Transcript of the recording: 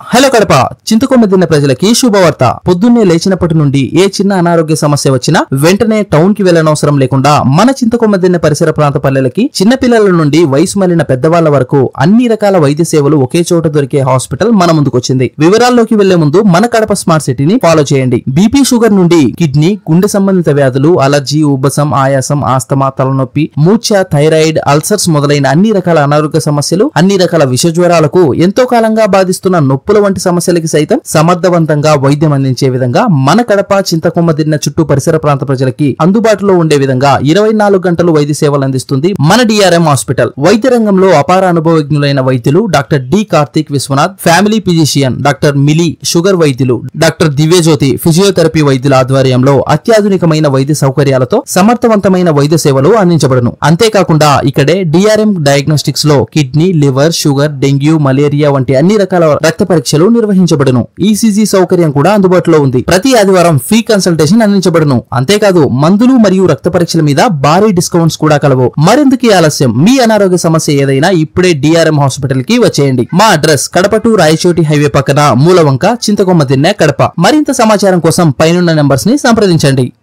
hello Kadapa Chintakomma తిన్న ప్రజలకి శుభవార్త పొద్దున్నే లేచినప్పటి నుండి ఏ చిన్న అనారోగ్య సమస్య వచ్చినా వెంటనే టౌన్ కి వెళ్లనవసరం లేకుండా మన చింతకొమ్మ తిన్న పరిసర ప్రాంత పల్లెలకి చిన్న పిల్లల నుండి వయసు మళ్లిన పెద్దవాళ్ల వరకు అన్ని రకాల వైద్య సేవలు ఒకే చోట దొరికే హాస్పిటల్ మన ముందుకొచ్చింది వివరాల్లోకి వెళ్లే ముందు మన కడప స్మార్ట్ సిటీని ఫాలో చేయండి బీపీ షుగర్ నుండి కిడ్నీ గుండె సంబంధిత వ్యాధులు అలర్జీ ఉబ్బసం ఆయాసం ఆస్తమా తలనొప్పి మూర్ఛ థైరాయిడ్ అల్సర్స్ మొదలైన అన్ని రకాల అనారోగ్య సమస్యలు అన్ని రకాల విష జ్వరాలకు ఎంతో కాలంగా బాధిస్తున్న నొప్పుల వంటి సమస్యలకి సైతం సమర్థవంతంగా వైద్యం అందించే విధంగా మన కడప చింతకొమ్మ దిన్న చుట్టూ పరిసర ప్రాంత ప్రజలకి అందుబాటులో ఉండే విధంగా ఇరవై నాలుగు గంటలు వైద్య సేవలు అందిస్తుంది మన డిఆర్ఎం హాస్పిటల్ వైద్య రంగంలో అపార అనుభవజ్ఞులైన వైద్యులు doctor D Karthik Viswanath family physician doctor Mili sugar వైద్యులు డాక్టర్ దివ్యజ్యోతి ఫిజియోథెరపీ వైద్యుల ఆధ్వర్యంలో అత్యాధునికమైన వైద్య సౌకర్యాలతో సమర్థవంతమైన వైద్య సేవలు అందించబడును అంతేకాకుండా ఇక్కడే డిఆర్ఎం డయాగ్నోస్టిక్స్ లో kidney liver sugar dengue malaria వంటి అన్ని రకాల రక్త పరీక్షలు నిర్వహించబడును ఈసీజీ సౌకర్యం కూడా అందుబాటులో ఉంది ప్రతి ఆదివారం ఫ్రీ కన్సల్టేషన్ అందించబడును అంతేకాదు మందులు మరియు రక్త పరీక్షల మీద భారీ డిస్కౌంట్స్ కూడా కలవు మరెందుకు ఈ ఆలస్యం మీ అనారోగ్య సమస్య ఏదైనా ఇప్పుడే డిఆర్ఎం హాస్పిటల్ కి వచ్చేయండి మా address Kadapa to Rayachoti highway పక్కన మూలవంక చింతకొమ్మ తిన్నె కడప మరింత సమాచారం కోసం పైనున్న నెంబర్స్ ని సంప్రదించండి